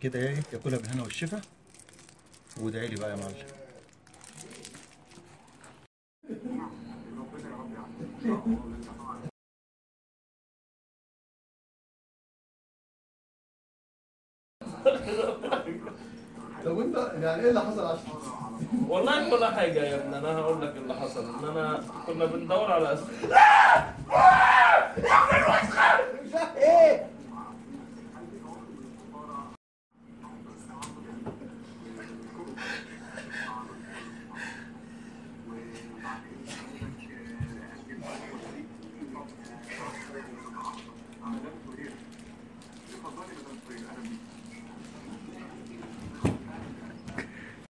كده ايه ياكلها بالهنا والشفا وادعي لي بقى يا معلم طب انت يعني ايه اللي حصل عشان والله ولا حاجة يا ابني أنا هقول لك اللي حصل إن أنا كنا بندور على أس...